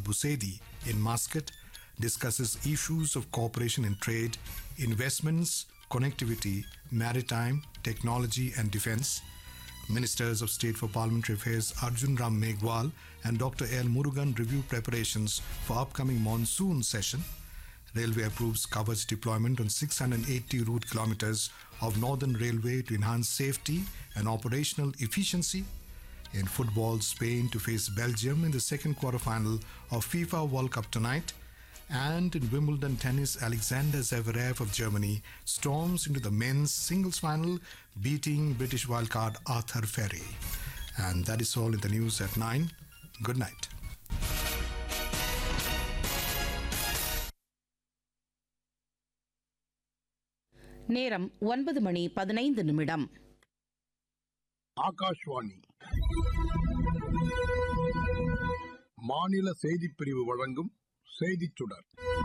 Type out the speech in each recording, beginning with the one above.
Busedi in Muscat discusses issues of cooperation in trade, investments, connectivity, maritime, technology, and defense. Ministers of State for Parliamentary Affairs Arjun Ram Meghwal and Dr. L. Murugan review preparations for upcoming monsoon session. Railway approves coverage deployment on 680 route kilometers of Northern Railway to enhance safety and operational efficiency. In football, Spain to face Belgium in the second quarterfinal of FIFA World Cup tonight. And in Wimbledon tennis, Alexander Zverev of Germany storms into the men's singles final, beating British wildcard Arthur Ferry. And that is all in the news at 9. Good night. நேரம் ஒன்பது மணி பதினைந்து நிமிடம் ஆகாஷ்வாணி மாநில செய்திப் பிரிவு வழங்கும் செய்திச் சுடர்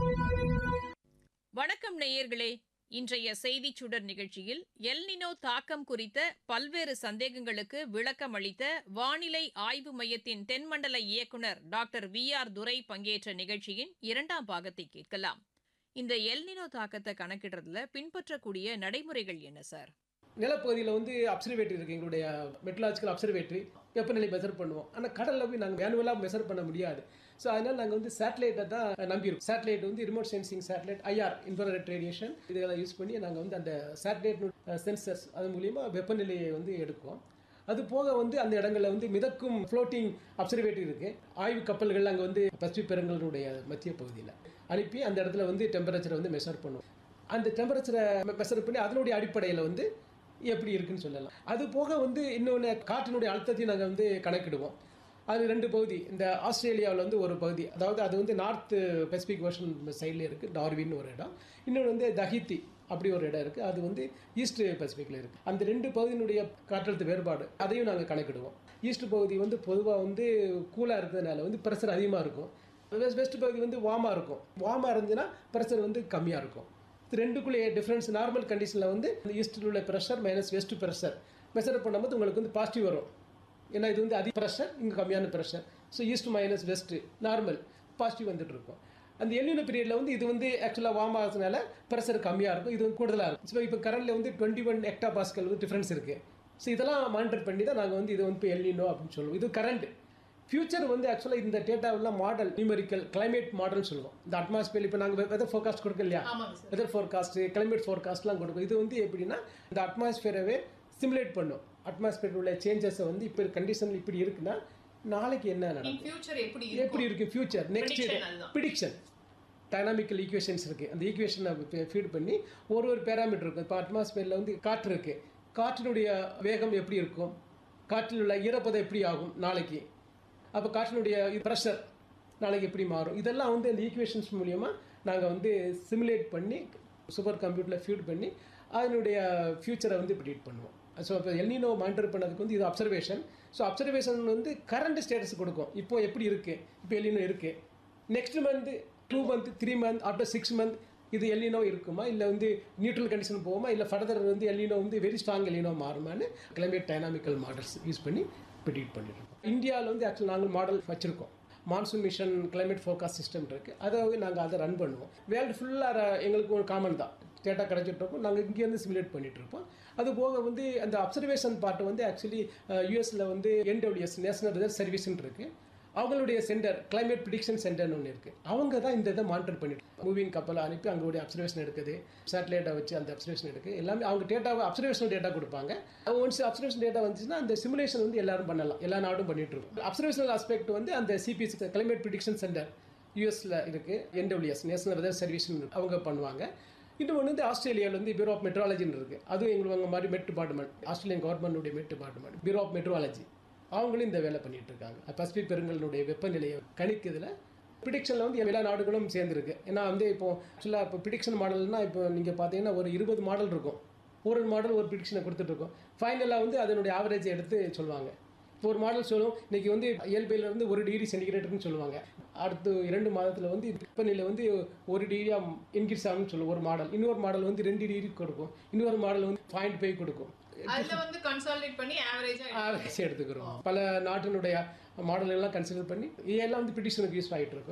வணக்கம் நேயர்களே இன்றைய செய்திச் சுடர் நிகழ்ச்சியில் எல்னினோ தாக்கம் குறித்த பல்வேறு சந்தேகங்களுக்கு விளக்கம் அளித்த வானிலை ஆய்வு மையத்தின் தென்மண்டல இயக்குநர் டாக்டர் வி ஆர் துரை பங்கேற்ற நிகழ்ச்சியின் இரண்டாம் பாகத்தை கேட்கலாம் இந்த எல்னினோ தாக்கத்தை கணக்கிடுறதுல பின்பற்றக்கூடிய நடைமுறைகள் என்ன சார் நிலப்பகுதியில் வந்து அப்சர்வேட்டரி இருக்குது எங்களுடைய மெட்ரலாஜிக்கல் அப்சர்வேட்டரி வெப்பநிலை மெஷர் பண்ணுவோம் ஆனால் கடலில் போய் நாங்கள் மேனுவலாக மெஷர் பண்ண முடியாது ஸோ அதனால் நாங்கள் வந்து சேட்டலைட்டை தான் நம்பியிருக்கோம் சேட்டலைட் வந்து remote sensing satellite IR infrared radiation இதெல்லாம் யூஸ் பண்ணி நாங்கள் வந்து அந்த சேட்டலைட் சென்சர்ஸ் அது மூலிமா வெப்பநிலையை வந்து எடுக்குவோம் அது போக வந்து அந்த இடங்களில் வந்து மிதக்கும் ஃப்ளோட்டிங் அப்சர்வேட்டரி இருக்குது ஆய்வு கப்பல்கள் அங்கே வந்து பசிபிக் பெருங்கலுடைய மத்திய பகுதியில் அனுப்பி அந்த இடத்துல வந்து டெம்பரேச்சரை வந்து மெஷர் பண்ணுவோம் அந்த டெம்பரேச்சரை மெஷர் பண்ணி அதனுடைய அடிப்படையில் வந்து எப்படி இருக்குன்னு சொல்லலாம் அது போக வந்து இன்னொன்று காற்றினுடைய அழுத்தத்தையும் நாங்கள் வந்து கணக்கிடுவோம் அது ரெண்டு பகுதி இந்த ஆஸ்திரேலியாவில் வந்து ஒரு பகுதி அதாவது அது வந்து நார்த் பெசிபிக் ஓஷன் சைடில் இருக்குது டார்வின் ஒரு இடம் இன்னொன்று வந்து தஹித்தி அப்படி ஒரு இடம் இருக்குது அது வந்து ஈஸ்ட் பசிபிக்கில் இருக்குது அந்த ரெண்டு பகுதியினுடைய காற்றழுத்த வேறுபாடு அதையும் நாங்கள் கணக்கிடுவோம் ஈஸ்ட் பகுதி வந்து பொதுவாக வந்து கூலாக இருக்கிறதுனால வந்து ப்ரெஷர் அதிகமாக இருக்கும் வெஸ்ட் வெஸ்ட் பகுதி வந்து வார்மாக இருக்கும் வார்மாக இருந்துச்சுன்னா ப்ரெஷர் வந்து கம்மியாக இருக்கும் இது ரெண்டுக்குள்ளே டிஃப்ரென்ஸ் நார்மல் கண்டிஷனில் வந்து இந்த ஈஸ்டில் உள்ள pressure minus west pressure measure பண்ணும்போது உங்களுக்கு வந்து பாசிட்டிவ் வரும் ஏன்னா இது வந்து அதிக ப்ரெஷர் இங்கே கம்மியான pressure so east minus west normal positive வந்துட்டு இருக்கும் அந்த எல்லின பீரியடில் வந்து இது வந்து ஆக்சுவலாக வார்ம் ஆகிறதுனால ப்ரெஷர் கம்மியாக இருக்கும் இது வந்து கூடுதலாக இருக்கும் ஸோ இப்போ கரண்டில் வந்து டுவெண்ட்டி ஒன் எக்டா பாஸ்கல் வந்து டிஃப்ரென்ஸ் இருக்குது ஸோ இதெல்லாம் மானிட்டர் பண்ணி தான் நாங்கள் வந்து இது வந்து இப்போ எல்லினோ அப்படின்னு சொல்லுவோம் இது கரண்ட் ஃபியூச்சர் வந்து ஆக்சுவலாக இந்த டேட்டாவெல்லாம் மாடல் நியூமெரிக்கல் கிளைமேட் மாடல் சொல்லுவோம் இந்த அட்மாஸ்பியர் இப்போ நாங்கள் வெதர் ஃபோர்காஸ்ட் கொடுக்க இல்லையா வெதர் ஃபோர்காஸ்ட் கிளைமேட் ஃபோர்காஸ்ட்லாம் கொடுக்கும் இது வந்து எப்படின்னா இந்த அட்மாஸ்பியரவே சிமுலேட் பண்ணும் அட்மாஸ்பியர் உள்ள சேஞ்சஸை வந்து இப்போ கண்டிஷன் இப்படி இருக்குன்னா நாளைக்கு என்ன நடக்கும் ஃபியூச்சர் எப்படி எப்படி இருக்கு ஃபியூச்சர் நெக்ஸ்ட் Prediction அதுதான். ப்ரிடிக்ஷன் டைனாமிக்கல் ஈக்குவேஷன்ஸ் இருக்குது அந்த ஈக்குவேஷனை ஃபீட் பண்ணி ஒரு ஒரு பேராமீட்டர் இருக்கும் இப்போ அட்மாஸ்பியரில் வந்து காற்று இருக்குது காற்றினுடைய வேகம் எப்படி இருக்கும் காற்றில் உள்ள ஈரப்பதம் எப்படி ஆகும் நாளைக்கு அப்போ காற்றினுடைய ப்ரெஷர் நாளைக்கு எப்படி மாறும் இதெல்லாம் வந்து அந்த ஈக்குவேஷன்ஸ் மூலியமாக நாங்கள் வந்து சிமுலேட் பண்ணி சூப்பர் கம்ப்யூட்டரில் ஃபீட் பண்ணி அதனுடைய ஃபியூச்சரை வந்து ப்ரிடிக்ட் பண்ணுவோம் ஸோ இப்போ எல்னினோ மானிட்டர் பண்ணதுக்கு வந்து இது அப்சர்வேஷன் ஸோ அப்சர்வேஷன் வந்து கரண்ட் ஸ்டேட்டஸ் கொடுக்கும் இப்போ எப்படி இருக்குது இப்போ எல்னினோ இருக்குது next month two month three month after six month இது எல்லினோ இருக்குமா இல்லை வந்து நியூட்ரல் கண்டிஷன் போகுமா இல்லை ஃபர்தர் வந்து எல்லினோ வந்து வெரி ஸ்ட்ராங் எல்லினோ மாறுமான்னு கிளைமேட் டைனாமிக்கல் மாடல்ஸ் யூஸ் பண்ணி ப்ரிடிக்ட் பண்ணிட்டு இருக்கோம் இந்தியாவில் வந்து ஆக்சுவல் நாங்கள் மாடல் வச்சுருக்கோம் monsoon mission climate forecast system இருக்குது அதை வந்து நாங்கள் அதை ரன் பண்ணுவோம் வேர்ல்டு ஃபுல்லாக எங்களுக்கு ஒரு காமன் தான் டேட்டா கிடைச்சிட்டு இருக்கோம் நாங்கள் இங்கேருந்து சிமுலேட் பண்ணிட்டு இருப்போம் அது போக வந்து அந்த அப்சர்வேஷன் பார்ட் வந்து ஆக்சுவலி யூஎஸில் வந்து என்டபிள்யூஎஸ் நேஷனல் ரிசர்ச் சர்வீஸ்னு இருக்குது அவங்களுடைய சென்டர் கிளைமேட் ப்ரிடிக்ஷன் சென்டர்னு ஒன்று இருக்குது அவங்க தான் இந்த இதை மானிட்டர் பண்ணிட்டு மூவிங் கப்பலை அனுப்பி அவங்களுடைய அப்சர்வேஷன் எடுக்குது சேட்டலைட்டை வச்சு அந்த அப்சர்வேஷன் எடுக்கு எல்லாமே அவங்க டேட்டாவை அப்சர்வேஷன் டேட்டா கொடுப்பாங்க ஒன்ஸ் அப்சர்வேஷன் டேட்டா வந்துச்சுன்னா அந்த சிமுலேஷன் வந்து எல்லாரும் பண்ணலாம் எல்லா நாடும் பண்ணிட்டு இருக்கும் அப்சர்வேஷனல் ஆஸ்பெக்ட் வந்து அந்த சிபிஎஸ் கிளைமேட் ப்ரிடிக்ஷன் சென்டர் யூஎஸில் இருக்குது என்டபிள்யூஎஸ் நேஷனல் வெதர் சர்வீஸ் அவங்க பண்ணுவாங்க இன்னொன்று வந்து ஆஸ்திரேலியாவில் வந்து பியூரோ ஆஃப் மெட்ராலஜின்னு இருக்குது அதுவும் எங்களுக்கு மாதிரி மெட் டிபார்ட்மெண்ட் ஆஸ்திரேலியன் கவர்மெண்ட்டுடைய மெட் டிபார்ட்மெண்ட் பியூரோ ஆஃப் மெட்ராலஜி அவங்களும் இந்த வேலை பண்ணிட்டு இருக்காங்க பசிபிக் பெருங்கலுடைய வெப்பநிலையை கணிக்கிறதுல ப்ரிடிக்ஷனில் வந்து எல்லா நாடுகளும் சேர்ந்துருக்கு ஏன்னா வந்து இப்போ ஆக்சுவலாக இப்போ ப்ரிடிக்ஷன் மாடல்னா இப்போ நீங்கள் பார்த்தீங்கன்னா ஒரு இருபது மாடல் இருக்கும் ஒரு மாடல் ஒரு ப்ரிடிக்ஷனை கொடுத்துட்ருக்கோம் ஃபைனலாக வந்து அதனுடைய ஆவரேஜ் எடுத்து சொல்லுவாங்க இப்போ ஒரு மாடல் சொல்லும் இன்னைக்கு வந்து இயல்பையில இருந்து ஒரு டிகிரி சென்டிகிரேட்னு சொல்லுவாங்க அடுத்து இரண்டு மாதத்தில் வந்து வெப்பநிலை வந்து ஒரு டிகிரியா இன்க்ரீஸ் ஆகும்னு சொல்லும் ஒரு மாடல் இன்னொரு மாடல் வந்து ரெண்டு டிகிரி கொடுக்கும் இன்னொரு மாடல் வந்து பாயிண்ட் ஃபைவ் கொடுக்கும் அதுல வந்து கன்சாலிடேட் பண்ணி ஆவரேஜா ஆவரேஜ் எடுத்துக்கிறோம் பல நாட்டினுடைய மாடல் எல்லாம் கன்சிடர் பண்ணி இதெல்லாம் வந்து ப்ரிடிஷனுக்கு யூஸ் ஆகிட்டு இருக்கும்